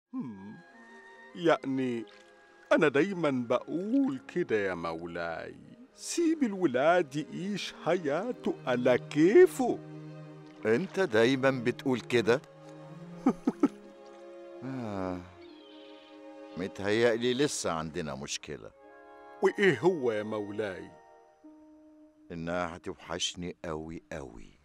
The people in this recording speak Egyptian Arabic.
هم، يعني أنا دايما بقول كده يا مولاي سيب الولاد يعيش حياته على كيفه انت دايما بتقول كده آه. متهيألي لسه عندنا مشكلة وإيه هو يا مولاي إنها هتوحشني أوي أوي